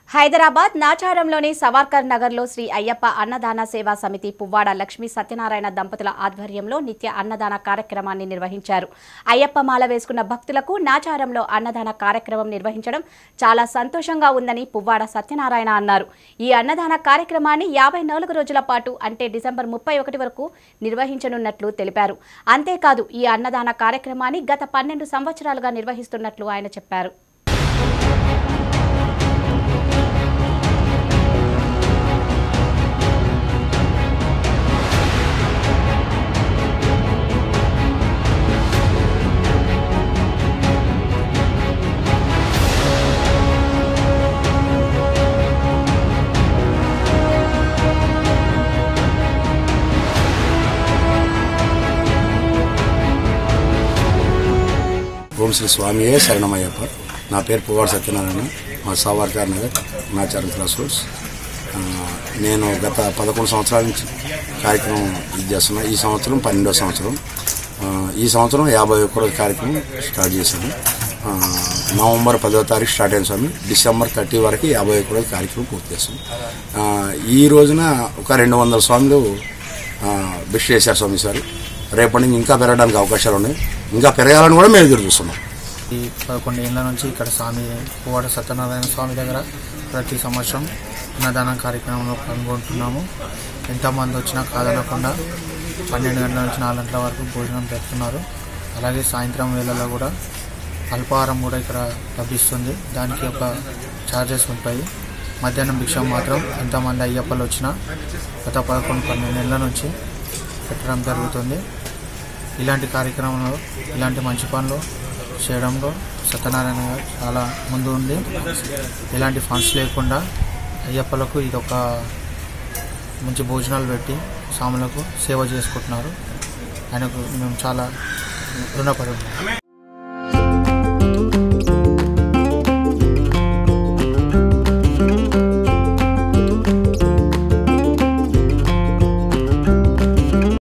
హైదరాబాద్ నాచారంలోని సవార్కర్ నగర్లో శ్రీ అయ్యప్ప అన్నదాన సేవా సమితి పువ్వాడ లక్ష్మీ సత్యనారాయణ దంపతుల ఆధ్వర్యంలో నిత్య అన్నదాన కార్యక్రమాన్ని నిర్వహించారు అయ్యప్ప మాల వేసుకున్న భక్తులకు నాచారంలో అన్నదాన కార్యక్రమం నిర్వహించడం చాలా సంతోషంగా ఉందని పువ్వాడ సత్యనారాయణ అన్నారు ఈ అన్నదాన కార్యక్రమాన్ని యాభై నాలుగు రోజుల పాటు అంటే డిసెంబర్ ముప్పై ఒకటి వరకు నిర్వహించనున్నట్లు తెలిపారు అంతేకాదు ఈ అన్నదాన కార్యక్రమాన్ని గత పన్నెండు సంవత్సరాలుగా నిర్వహిస్తున్నట్లు ఆయన చెప్పారు ఓం శ్రీ స్వామియే శరణమయ్యప్ప నా పేరు పువ్వాడు సత్యనారాయణ మా సావర్కర్ నగర్ నాచారం క్లాస్ రోడ్స్ ఆ, నేను గత పదకొండు సంవత్సరాల నుంచి కార్యక్రమం ఇది చేస్తున్నా ఈ సంవత్సరం పన్నెండో సంవత్సరం ఆ, ఈ సంవత్సరం యాభై ఒక్క రోజు కార్యక్రమం స్టార్ట్ చేశాను ఆ, నవంబర్ పదో తారీఖు స్టార్ట్ అయిన స్వామి డిసెంబర్ థర్టీ వరకు యాభై ఒక్క రోజు కార్యక్రమం పూర్తి చేస్తాం ఆ, ఈ రోజున ఒక రెండు వందల స్వాములు ఆ, భిక్ష చేశారు స్వామి సార్ రేపటి నుంచి ఇంకా పెరగడానికి అవకాశాలు ఉన్నాయి ఇంకా పెరగాలని కూడా మేము ఎదురు చూస్తున్నాం ఈ పదకొండు ఏళ్ళ నుంచి ఇక్కడ స్వామి పువ్వాడ సత్యనారాయణ స్వామి దగ్గర ప్రతి సంవత్సరం అన్నదాన కార్యక్రమంలో పాల్గొంటున్నాము ఎంతమంది వచ్చినా కాదనకుండా పన్నెండు గంటల నుంచి నాలుగు గంటల వరకు భోజనం పెడుతున్నారు అలాగే సాయంత్రం వేళల్లో కూడా అల్పాహారం కూడా ఇక్కడ లభిస్తుంది దానికి ఒక ఛార్జెస్ ఉంటాయి మధ్యాహ్నం భిక్షం మాత్రం ఎంతమంది అయ్యప్పలు వచ్చినా గత పదకొండు పన్నెండు ఏళ్ళ నుంచి పెట్టడం జరుగుతుంది ఇలాంటి కార్యక్రమంలో ఇలాంటి మంచి పనులు చేయడంలో సత్యనారాయణ గారు చాలా ముందు ఉంది ఇలాంటి ఫండ్స్ లేకుండా అయ్యప్పలకు ఇది ఒక మంచి భోజనాలు పెట్టి స్వాములకు సేవ చేసుకుంటున్నారు ఆయనకు మేము చాలా రుణపడి ఉన్నాం